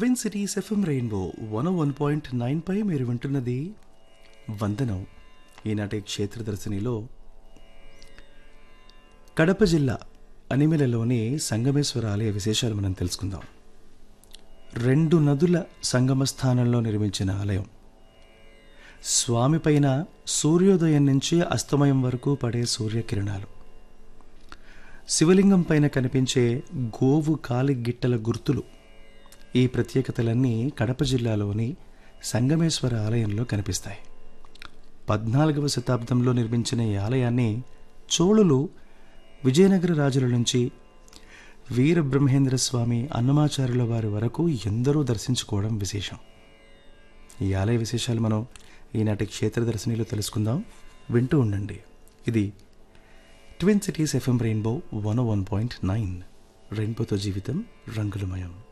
twin cities FM rainbow one one point nine పై మీరు వింటున్నది వందనం ఈనాటి క్షేత్రదర్శినిలో కడప జిల్లా అనిమెలలోని సంగమేశ్వర ఆలయ విశేషాలు మనం తెలుసుకుందాం రెండు నదుల సంగమ స్థానంలో నిర్మించిన ఆలయం స్వామి పైన సూర్యోదయం నుంచి అస్తమయం వరకు పడే సూర్యకిరణాలు శివలింగం పైన కనిపించే గోవు కాలి గిట్టల గుర్తులు ఈ ప్రత్యేకతలన్నీ కడప జిల్లాలోని సంగమేశ్వర ఆలయంలో కనిపిస్తాయి పద్నాలుగవ శతాబ్దంలో నిర్మించిన ఈ ఆలయాన్ని చోళులు విజయనగర రాజుల నుంచి వీరబ్రహ్మేంద్ర స్వామి అన్నమాచార్యుల వారి వరకు ఎందరో దర్శించుకోవడం విశేషం ఈ ఆలయ విశేషాలు మనం ఈనాటి క్షేత్ర దర్శనిలో తెలుసుకుందాం వింటూ ఉండండి ఇది twin cities FM rainbow one one point nine రెయిన్బోతో జీవితం రంగులమయం